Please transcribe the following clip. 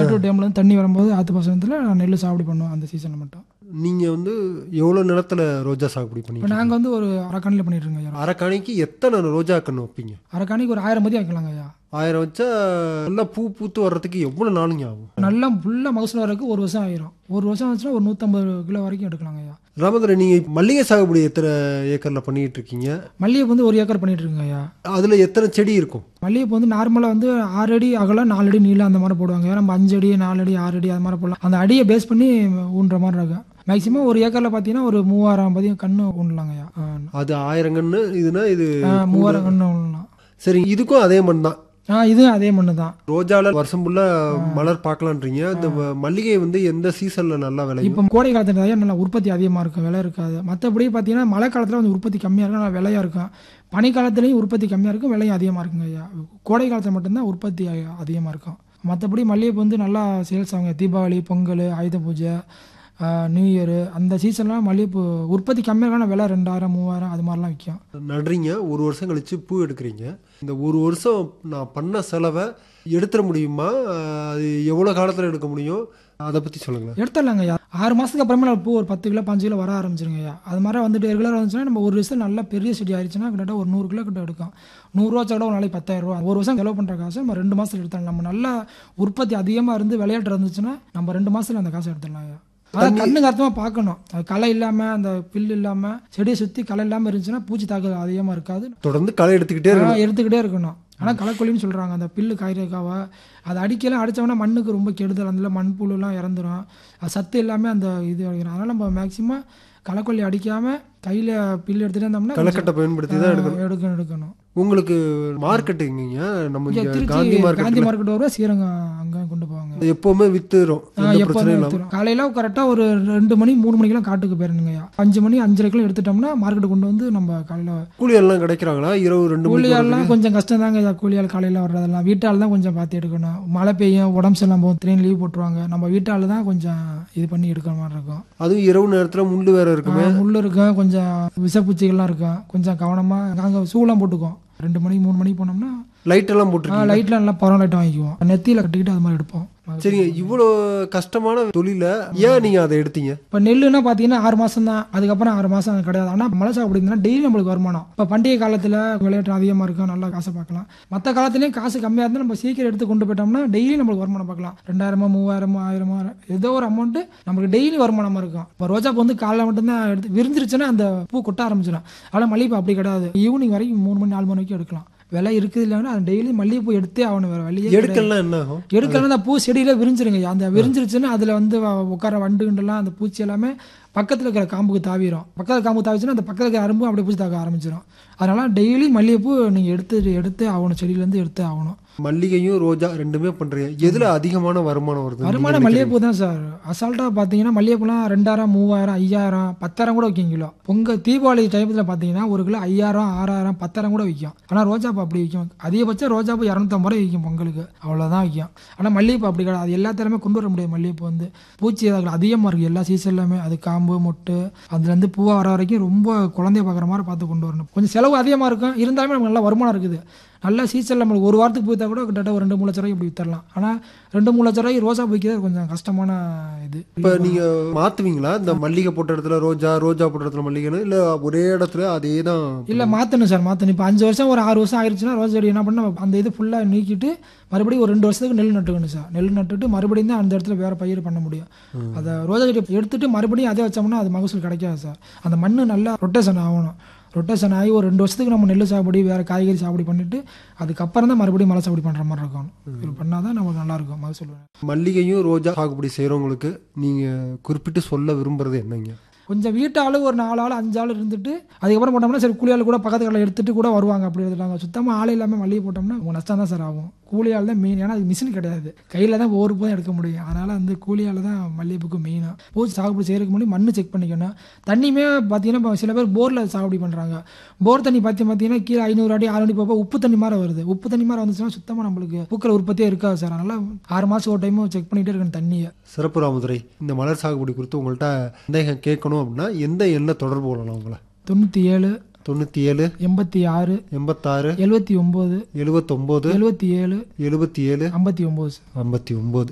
மேட்டூர் டேம்லேருந்து தண்ணி வரும்போது ஆற்று பாசனத்தில் நெல் சாகுபடி பண்ணுவோம் அந்த சீசனில் மட்டும் நீங்க வந்து எவ்வளவு நிலத்துல ரோஜா சாகுபடி இப்போ பண்ணீங்க நாங்கள் வந்து ஒரு அரக்காணியில் பண்ணிட்டு இருக்கோம் ஐயா அரைக்காணிக்கு எத்தனை ரோஜா கன்று வைப்பீங்க அரக்காணிக்கு ஒரு ஆயிரம் மதி வைக்கலாங்க ஐயா ஆயிரம் வச்சா நல்லா பூ பூத்து வர்றதுக்கு எவ்வளவு நாளுங்க ஆகும் நல்லா ஃபுல்லாக மகசூல் வரதுக்கு ஒரு வருஷம் ஆயிரும் ஒரு வருஷம் வந்துச்சுன்னா ஒரு நூற்றம்பது கிலோ வரைக்கும் எடுக்கலாங்க ஐயா ராமதுரை நீங்க மல்லிகை சாகுபடி எத்தனை ஏக்கர்ல பண்ணிட்டு இருக்கீங்க மல்லிகைப்பூ வந்து ஒரு ஏக்கர் பண்ணிட்டு இருக்குங்க ஐயா அதுல எத்தனை செடி இருக்கும் மல்லிகைப்பூ வந்து நார்மலாக வந்து ஆறு அடி அகலம் நாலு அடி நீளம் அந்த மாதிரி போடுவாங்க நம்ம அஞ்சு அடி நாலு அடி ஆறு அடி அது மாதிரி போடலாம் அந்த அடியை பேஸ் பண்ணி ஊன்ற மாதிரி இருக்கும் மேக்ஸிமம் ஒரு ஏக்கரில் பார்த்தீங்கன்னா ஒரு மூவாயிரம் பதியம் கன்று ஊண்டலாங்க ஐயா ஆ, அது ஆயிரம் கன்று இதுனா இது ஆ, மூவாயிரம் கன்று ஊண்டலாம் சரி இதுக்கும் அதே மண் தான் ஆ இதுவும் அதே மண்ணு தான் ரோஜால வருஷம் ஃபுல்லா மலர் பார்க்கலான்றீங்க இந்த ம- மல்லிகை வந்து எந்த சீசன்ல நல்லா விளையும் இப்போ கோடை காலத்துல நிறைய நல்லா உற்பத்தி அதிகமாக இருக்கும் விலை இருக்காது மற்றபடி பார்த்தீங்கன்னா மழை காலத்தில் வந்து உற்பத்தி கம்மியாக இருக்கும் நல்லா விலையாக இருக்கும் பனிக்காலத்துலேயும் உற்பத்தி கம்மியாக இருக்கும் விலையும் அதிகமாக இருக்குங்க ஐயா கோடை காலத்தில் மட்டும்தான் உற்பத்தி அதிகமாக இருக்கும் மற்றபடி மல்லிகைப்பூ வந்து நல்லா சேல்ஸ் ஆகுங்க தீபாவளி பொங்கல் ஆயுத பூஜை ஆ, நியூ இயரு அந்த சீசன்லாம் மல்லிகைப்பூ உற்பத்தி கம்மியாக இருக்கும் விலை ரெண்டாயிரம் மூவாயிரம் அது மாதிரிலாம் விற்கும் நடுறீங்க ஒரு வருஷம் கழிச்சு பூ எடுக்கிறீங்க இந்த ஒரு வருஷம் நான் பண்ண செலவை எடுத்துட முடியுமா அஹ் அது எவ்வளவு காலத்துல எடுக்க முடியும் அதை பத்தி சொல்லுங்களேன் எடுத்துடலாங்க ஐயா ஆறு மாதத்துக்கு அப்புறமே நம்ம பூ ஒரு பத்து கிலோ பாஞ்சு கிலோ வர ஆரம்பிச்சிருங்க ஐயா அது மாதிரி வந்துட்டு ரெகுலராக வந்துச்சுன்னா நம்ம ஒரு வருஷம் நல்லா பெரிய செடி ஆயிடுச்சுன்னா கிட்டத்தட்ட ஒரு நூறு கிலோ கிட்ட எடுக்கும் நூறுரூவா கூட ஒரு நாளைக்கு பத்தாயிரம் ரூபா ஒரு வருஷம் செலவு பண்ணுற காசு நம்ம ரெண்டு மாதத்துல எடுத்துடலாம் நம்ம நல்லா உற்பத்தி அதிகமாக இருந்து விளையாட்டு இருந்துச்சுன்னா நம்ம ரெண்டு மாதத்துல அந்த காசை எடுத்துடலாம் ஐயா அதான் கண்ணுக்கு அர்த்தமாக பார்க்கணும் அது களை இல்லாமல் அந்த பில் இல்லாமல் செடியை சுற்றி களை இல்லாமல் இருந்துச்சுன்னா பூச்சி தாக்குதல் அதிகமாக இருக்காது தொடர்ந்து களை எடுத்துக்கிட்டே இருக்கணும் ஆ, எடுத்துக்கிட்டே இருக்கணும் ஆனால் களைக்கொல்லின்னு சொல்கிறாங்க அந்த பில்லு காய்கறிக்காவை அதை அடிக்கலாம் அடித்தோம்னா மண்ணுக்கு ரொம்ப கெடுதல் அதில் மண்புழுலாம் இறந்துரும் அது சத்து எல்லாமே அந்த இது அடிக்கிறோம் அதனால் நம்ம மேக்ஸிமம் களைக்கொல்லி அடிக்காமல் கையில் பில்லு எடுத்துகிட்டே இருந்தோம்னா களைக்கட்டை பயன்படுத்தி தான் எடுக்கணும் ஆ, எடுக்கணும் எடுக்கணும் உங்களுக்கு மார்க்கெட் எங்கீங்க நம்ம இங்கே இங்க திருச்சி காந்தி காந்தி மார்க்கெட்ல மார்க்கெட் வரும் ஸ்ரீரங்கம் அங்கே கொண்டு போவாங்க அது எப்பவுமே வித்துரும் எந்த எப்போதுமே பிரச்சனையும் இல்லாம எடுத்துரும் காலையில் கரெக்டாக ஒரு ரெண்டு மணி மூணு மணிக்கெல்லாம் காட்டுக்கு போயிருந்துங்கய்யா அஞ்சு மணி அஞ்சரைக்கெல்லாம் எடுத்துட்டோம்னா மார்க்கெட்டு கொண்டு வந்து நம்ம காலையில் கூலி எல்லாம் கிடைக்கிறாங்களா இரவு ரெண்டு மணி கூலியாள்லாம் கொஞ்சம் கஷ்டம் தாங்க கூலியாள் காலையில் வர்றதெல்லாம் வீட்டால் தான் கொஞ்சம் பார்த்து எடுக்கணும் மழை பெய்யும் உடம்பு சரியில்லாம போகும் திடீர்னு லீவ் போட்டுருவாங்க நம்ம வீட்டால் தான் கொஞ்சம் இது பண்ணி எடுக்கிற மாதிரி இருக்கும் அதுவும் இரவு நேரத்துல முள்ளு வேற இருக்குமே ஆஹ் முள்ளு இருக்கும் கொஞ்சம் விஷப்பூச்சிகள்லாம் இருக்கும் கொஞ்சம் கவனமாக நாங்கள் சூலாம் போட்டுக்குவோம் ரெண்டு மணி மூணு மணிக்கு போனோம்னா லைட் எல்லாம் போட்டிருக்கீங்க லைட்லாம் நல்லா பரவ லைட் வாங்கிக்குவோம் நெத்தியில் கட்டிக்கிட்டு அது மாதிரி எடுப்போம் சரிங்க இவ்வளோ கஷ்டமான தொழில ஏன் நீங்க அதை எடுத்தீங்க இப்போ நெல்லுன்னா பார்த்தீங்கன்னா ஆறு மாதம் தான் அதுக்கப்புறம் ஆறு மாதம் அது கிடையாது ஆனால் மழை சாகுபடி இருந்ததுன்னா டெய்லி நம்மளுக்கு வருமானம் இப்போ பண்டிகை காலத்தில் விளையாட்டு அதிகமாக இருக்கும் நல்லா காசை பார்க்கலாம் மற்ற காலத்துலேயும் காசு கம்மியாக இருந்தால் நம்ம சீக்கிரம் எடுத்து கொண்டு போயிட்டோம்னா டெய்லி நம்மளுக்கு வருமானம் பார்க்கலாம் ரெண்டாயிரமோ மூவாயிரமோ ஆயிரமோ ஏதோ ஒரு அமௌண்ட்டு நம்மளுக்கு டெய்லி வருமானமாக இருக்கும் இப்போ ரோஜாப்பூ வந்து காலைல மட்டும்தான் எடுத்து விரிஞ்சிருச்சுன்னா அந்த பூ கொட்ட ஆரம்பிச்சிடும் ஆனால் மல்லிகைப்பூ அப்படி கிடையாது ஈவினிங் வரைக்கும் மூணு மணி நாலு மணி வரைக்கும் எடுக்கலாம் விலை இருக்குது இல்லைன்னா அது டெய்லி மல்லிகைப்பூ எடுத்தே ஆகணும் வேறு வழியே கிடையாது. எடுக்கலாம் என்ன ஆகும் எடுக்கலாம் அந்த பூ செடியில விரிஞ்சிருங்க அந்த விரிஞ்சிருச்சுன்னா அதுல வந்து வ- உட்கார வண்டுகண்டெல்லாம் அந்த பூச்சி எல்லாமே பக்கத்துல இருக்கிற காம்புக்கு தாவிரும் பக்கத்துல காம்புக்கு தாவிச்சுன்னா அந்த பக்கத்துல இருக்கிற அரும்பும் அப்படியே பூச்சி தாக்க ஆரம்பிச்சிடும் அதனால டெய்லி மல்லிகைப்பூ நீங்க எடுத்து எடுத்து ஆகணும் செடியில இருந்து எடுத்து ஆகணும் மல்லிகையும் ரோஜா ரெண்டுமே பண்றீங்க எதுல அதிகமான வருமானம் வருது வருமானம் மல்லிகைப்பூ தான் சார் அசால்ட்டாக பார்த்தீங்கன்னா மல்லிகைப்பூலாம் ரெண்டாயிரம் மூவாயிரம் ஐயாயிரம் பத்தாயிரம் கூட விற்கும் கிலோ பொங்கல் தீபாவளி டைமத்தில் பார்த்தீங்கன்னா ஒரு கிலோ ஐயாயிரம் ஆறாயிரம் பத்தாயிரம் கூட விற்கும் ஆனால் ரோஜாப்பூ அப்படி விற்கும் அதிகபட்சம் ரோஜாப்பூ இரநூத்தம்பது ரூபாய் விற்கும் பொங்கலுக்கு அவ்வளோதான் விற்கும் ஆனால் மல்லிகைப்பூ அப்படி கிடையாது அது எல்லாத்திலுமே கொண்டு வர முடியாது மல்லிகைப்பூ வந்து பூச்சி ஏதாவது அதிகமாக இருக்குது எல்லா சீசன்லையுமே அது காம்பு மொட்டு அதுலேருந்து பூவாக வர வரைக்கும் ரொம்ப குழந்தைய பார்க்குற மாதிரி பார்த்து கொண்டு வரணும் கொஞ்சம் செலவு அதிகமாக இருக்கும் இருந்தாலுமே நமக்கு நல்ல வருமானம் இருக்குது நல்ல சீசனில் நம்மளுக்கு ஒரு வாரத்துக்கு போய்த்தா கூட கிட்டத்தட்ட ஒரு ரெண்டு மூணு லட்ச ரூபாய்க்கு இப்படி வித்தரலாம் ஆனால் ரெண்டு மூணு லட்ச ரூபாய்க்கு ரோசா போய்க்கிறது கொஞ்சம் கஷ்டமான இது இப்ப நீங்க மாத்துவீங்களா இந்த மல்லிகை போட்ட இடத்துல ரோஜா ரோஜா போட்ட இடத்துல மல்லிகைன்னு இல்ல ஒரே இடத்துல அதே தான் இல்லை மாற்றணும் சார் மாற்றணும் இப்போ அஞ்சு வருஷம் ஒரு ஆறு வருஷம் ஆயிடுச்சுன்னா ரோஸ் செடி என்ன பண்ண அந்த இது ஃபுல்லாக நீக்கிட்டு மறுபடியும் ஒரு ரெண்டு வருஷத்துக்கு நெல் நட்டுக்கணும் சார் நெல் நட்டுட்டு மறுபடியும் தான் அந்த இடத்துல வேறு பயிர் பண்ண முடியும் அதை ரோஜா செடி எடுத்துட்டு மறுபடியும் அதே வச்சோம்னா அது மகசூல் கிடைக்காது சார் அந்த மண் நல்லா ரொட்டேஷன் ஆகணும் ரொட்டேஷன் ஆகி ஒரு ரெண்டு வருஷத்துக்கு நம்ம நெல் சாகுபடி வேறு காய்கறி சாகுபடி பண்ணிட்டு அதுக்கப்புறம் தான் மறுபடியும் மலை சாகுபடி பண்ணுற மாதிரி இருக்கும் இது பண்ணால் தான் நமக்கு நல்லா இருக்கும் மகசூல் மல்லிகையும் ரோஜா சாகுபடி செய்றவங்களுக்கு நீங்க குறிப்பிட்டு சொல்ல விரும்புறது என்னங்க கொஞ்சம் வீட்டு ஆளு ஒரு நாலு ஆள் அஞ்சு ஆள் இருந்துட்டு அதுக்கப்புறம் போட்டோம்னா சரி கூலி ஆள் கூட பக்கத்து கடையில் எடுத்துட்டு கூட வருவாங்க அப்படி எடுத்துட்டாங்க சுத்தமாக ஆள் இல்லாமல் மல்லிகை போட்டோம்னா உங்கள் நஷ்டம் தான் சார் ஆகும் கூலி ஆள் தான் மெயின் ஏன்னா அது மிஷின் கிடையாது கையில் தான் ஒவ்வொரு பூ எடுக்க முடியும் அதனால் வந்து கூலி ஆள் தான் மல்லிகைப்பூக்கு மெயினாக பூ சாகுபடி செய்யறதுக்கு முன்னாடி மண்ணு செக் பண்ணிக்கணும் தண்ணியுமே பார்த்தீங்கன்னா இப்போ சில பேர் போரில் சாகுபடி பண்ணுறாங்க போர் தண்ணி பார்த்து பார்த்தீங்கன்னா கீழே ஐநூறு அடி ஆறு அடி போக உப்பு தண்ணி மாதிரி வருது உப்பு தண்ணி மாதிரி வந்துச்சுன்னா சுத்தமாக நம்மளுக்கு பூக்கள் உற்பத்தியே இருக்காது சார் அதனால் ஆறு மாதம் ஒரு டைமும் செக் பண்ணிகிட்டே இருக்கணும் தண்ணியை சிறப்பு ராமதுரை இந்த மலர் சாகுபடி குறித்து உங்கள்கிட்ட சந்தேகம் கேட்கணும் அப்படின்னா எந்த எண்ணில் தொடர்பு கொள்ளலாம் உங்களை தொண்ணூற்றி ஏழு தொண்ணூற்றி ஏழு எண்பத்தி ஆறு எண்பத்தாறு எழுபத்தி ஒம்பது எழுபத்தொம்போது எழுபத்தி ஏழு எழுபத்தி ஏழு ஐம்பத்தி ஒம்பது ஐம்பத்தி ஒம்பது